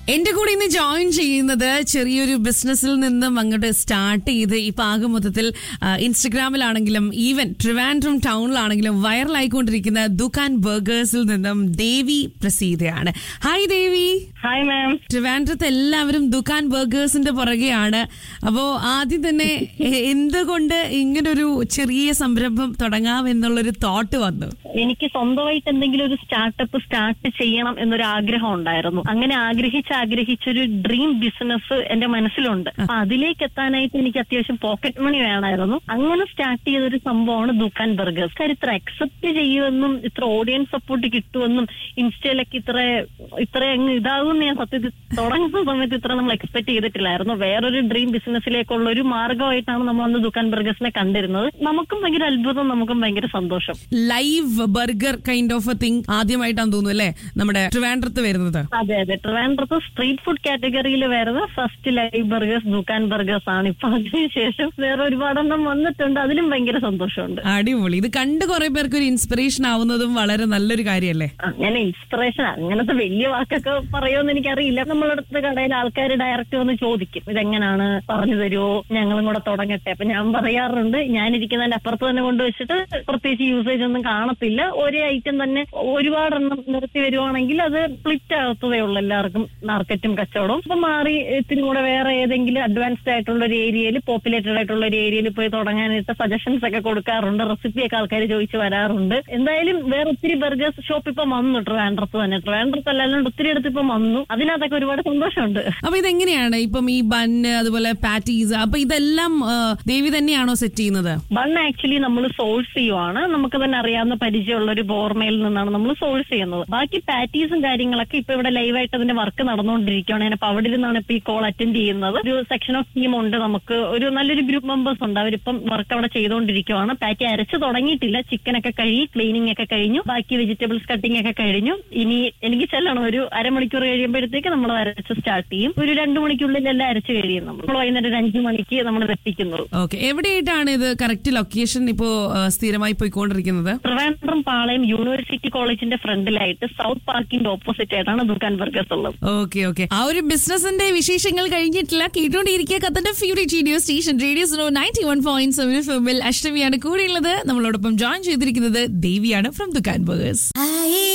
എന്റെ കൂടെ ഇന്ന് ജോയിൻ ചെയ്യുന്നത് ചെറിയൊരു ബിസിനസ്സിൽ നിന്നും അങ്ങോട്ട് സ്റ്റാർട്ട് ചെയ്ത് ഇപ്പൊ ആകെ മൊത്തത്തിൽ ആ, ഇൻസ്റ്റഗ്രാമിലാണെങ്കിലും ഈവൻ ട്രിവാൻഡ്രം ടൗണിലാണെങ്കിലും വൈറലായിക്കൊണ്ടിരിക്കുന്ന ദുക്കാൻ ബർഗേഴ്സിൽ നിന്നും ദേവി പ്രസീതയാണ് ഹായ് ദേവി ഹായ് മാം ട്രിവാൻഡ്രത്ത് എല്ലാവരും ദുക്കാൻ ബർഗേഴ്സിന്റെ പുറകെയാണ് അപ്പോ ആദ്യം തന്നെ എ- എന്തുകൊണ്ട് ഇങ്ങനൊരു ചെറിയ സംരംഭം തുടങ്ങാം എന്നുള്ളൊരു തോട്ട് വന്നു എനിക്ക് സ്വന്തമായിട്ട് എന്തെങ്കിലും ഒരു സ്റ്റാർട്ടപ്പ് സ്റ്റാർട്ട് ചെയ്യണം എന്നൊരു ആഗ്രഹം ഉണ്ടായിരുന്നു അങ്ങനെ ആഗ്രഹിച്ച് ആഗ്രഹിച്ചൊരു ഡ്രീം ബിസിനസ് എന്റെ മനസ്സിലുണ്ട് അപ്പൊ അതിലേക്ക് എത്താനായിട്ട് എനിക്ക് അത്യാവശ്യം പോക്കറ്റ് മണി വേണമായിരുന്നു അങ്ങനെ സ്റ്റാർട്ട് ചെയ്തൊരു സംഭവമാണ് ദുക്കാൻ ബർഗേഴ്സ് കാര്യം ഇത്ര അക്സെപ്റ്റ് ചെയ്യുമെന്നും ഇത്ര ഓഡിയൻസ് സപ്പോർട്ട് കിട്ടുമെന്നും ഇൻസ്റ്റയിലൊക്കെ ഇത്ര ഇത്ര അങ്ങ് ഇതാകുമെന്ന് ഞാൻ സത്യത്തിൽ തുടങ്ങുന്ന സമയത്ത് ഇത്ര നമ്മൾ എക്സ്പെക്ട് ചെയ്തിട്ടില്ലായിരുന്നു വേറൊരു ഡ്രീം ബിസിനസ്സിലേക്കുള്ള ഒരു മാർഗമായിട്ടാണ് നമ്മൾ അന്ന് ദുക്കാൻ ബർഗേഴ്സിനെ കണ്ടിരുന്നത് നമുക്കും ഭയങ്കര അത്ഭുതം നമുക്കും ഭയങ്കര സന്തോഷം live burger kind of a thing ആദ്യമായിട്ടാണ് തോന്നുന്നു അല്ലേ നമ്മുടെ ട്രിവാൻഡ്രത്ത് വരുന്നത് അതെ അതെ ട്രിവാൻഡ്രത്ത് സ്ട്രീറ്റ് ഫുഡ് കാറ്റഗറിയിൽ വരുന്ന first live burgers Dukaan burgers ആണ് ഇപ്പൊ അതിനുശേഷം വേറെ ഒരുപാടെണ്ണം വന്നിട്ടുണ്ട് അതിലും ഭയങ്കര സന്തോഷമുണ്ട് അടിപൊളി ഇത് കണ്ട് കുറെ പേർക്ക് ഒരു ഇൻസ്പിറേഷൻ ആവുന്നതും വളരെ നല്ലൊരു കാര്യല്ലേ അങ്ങനെ ഇൻസ്പിറേഷൻ അങ്ങനത്തെ വലിയ വാക്കൊക്കെ പറയുമെന്ന് എനിക്കറിയില്ല നമ്മളടുത്ത് കടയിൽ ആൾക്കാർ ഡയറക്റ്റ് വന്ന് ചോദിക്കും ഇതെങ്ങനാണ് പറഞ്ഞു തരുമോ ഞങ്ങളും കൂടെ തുടങ്ങട്ടെ അപ്പൊ ഞാൻ പറയാറുണ്ട് ഞാനിരിക്കുന്നതിന്റെ അപ്പുറത്ത് തന്നെ കൊണ്ടുവച്ചിട്ട് പ്രത്യേകിച്ച് യൂസേജ് ഒന്നും കാണത്തില്ല ഒരേ ഐറ്റം തന്നെ ഒരുപാടെണ്ണം നിർത്തി വരുവാണെങ്കിൽ അത് സ്പ്ലിറ്റ് ആകത്തതേ ഉള്ളൂ എല്ലാവർക്കും മാർക്കറ്റും കച്ചവടവും അപ്പൊ മാറി ഇത്തിരി കൂടെ വേറെ ഏതെങ്കിലും അഡ്വാൻസ്ഡ് ആയിട്ടുള്ള ഒരു ഏരിയയിൽ പോപ്പുലേറ്റഡ് ആയിട്ടുള്ള ഒരു ഏരിയയിൽ പോയി തുടങ്ങാനായിട്ട് സജഷൻസ് ഒക്കെ കൊടുക്കാറുണ്ട് റെസിപ്പി ഒക്കെ ആൾക്കാർ ചോദിച്ചു വരാറുണ്ട് എന്തായാലും വേറെ ഒത്തിരി ബർഗേഴ്സ് ഷോപ്പ് ഇപ്പൊ വന്നു ട്രിവാൻഡ്രത്ത് തന്നെ ട്രിവാൻഡ്രത്ത് അല്ലാണ്ട് ഒത്തിരി അടുത്ത് ഇപ്പൊ വന്നു അതിനകത്തൊക്കെ ഒരുപാട് സന്തോഷമുണ്ട് അപ്പൊ ഇതെങ്ങനെയാണ് ഇപ്പം ഈ ബന്ന് അതുപോലെ പാറ്റീസ് അപ്പൊ ഇതെല്ലാം ആ, ദേവി തന്നെയാണോ സെറ്റ് ചെയ്യുന്നത് ബൺ ആക്ച്വലി നമ്മൾ സോഴ്സ് ചെയ്യുവാണ് നമുക്ക് തന്നെ അറിയാവുന്ന പരിചയമുള്ള ഒരു ബോർമയിൽ നിന്നാണ് നമ്മൾ സോഴ്സ് ചെയ്യുന്നത് ബാക്കി പാറ്റീസും കാര്യങ്ങളൊക്കെ ഇപ്പൊ ഇവിടെ ലൈവായിട്ട് അതിന്റെ വർക്ക് നടന്നുകൊണ്ടിരിക്കുകയാണ് ഞാൻ അപ്പൊ അവിടെ നിന്നാണ് ഇപ്പൊ ഈ കോൾ അറ്റൻഡ് ചെയ്യുന്നത് ഒരു സെക്ഷൻ ഓഫ് ടീം ഉണ്ട് നമുക്ക് ഒരു നല്ലൊരു ഗ്രൂപ്പ് മെമ്പേഴ്സ് ഉണ്ട് അവരിപ്പം വർക്ക് അവിടെ ചെയ്തുകൊണ്ടിരിക്കുകയാണ് പാറ്റി അരച്ച് തുടങ്ങിയിട്ടില്ല ചിക്കൻ ഒക്കെ കഴിയും ക്ലീനിങ് ഒക്കെ കഴിഞ്ഞു ബാക്കി വെജിറ്റബിൾസ് കട്ടിംഗ് ഒക്കെ കഴിഞ്ഞു ഇനി എനിക്ക് ചെല്ലണം ഒരു അരമണിക്കൂർ കഴിയുമ്പോഴത്തേക്ക് നമ്മൾ അരച്ച് സ്റ്റാർട്ട് ചെയ്യും ഒരു രണ്ടു മണിക്കുള്ളിൽ എല്ലാം അരച്ച് കഴിയും നമ്മൾ നമ്മൾ വൈകുന്നേരം ഒരു അഞ്ചു മണിക്ക് നമ്മൾ എത്തിക്കുന്നത് ഓക്കെ എവിടെയായിട്ടാണ് ഇത് കറക്റ്റ് ലൊക്കേഷൻ ഇപ്പോ ആ, സ്ഥിരമായി പോയിക്കൊണ്ടിരിക്കുന്നത് ട്രിവാൻഡ്രം പാളയം യൂണിവേഴ്സിറ്റി കോളേജിന്റെ ഫ്രണ്ടിലായിട്ട് സൗത്ത് പാർക്കിന്റെ ഓപ്പോസിറ്റ് ആയിട്ടാണ് ദുക്കാൻ ബർഗേഴ്സ് ഉള്ളത് ഓക്കെ ഓക്കെ ആ ഒരു ബിസിനസിന്റെ വിശേഷങ്ങൾ കഴിഞ്ഞിട്ടില്ല കേട്ടോണ്ടിരിക്കുക കത്തന്റെ ഫേവറേറ്റ് റേഡിയോ സ്റ്റേഷൻ റേഡിയോ സോ നയൻറ്റി വൺ പോയിന്റ് സെവൻ ഫിമിൽ അഷ്ടമിയാണ് കൂടെയുള്ളത് നമ്മളോടൊപ്പം ജോയിൻ ചെയ്തിരിക്കുന്നത് ദേവിയാണ് ഫ്രം ദുക്കാൻ ബർഗേഴ്സ്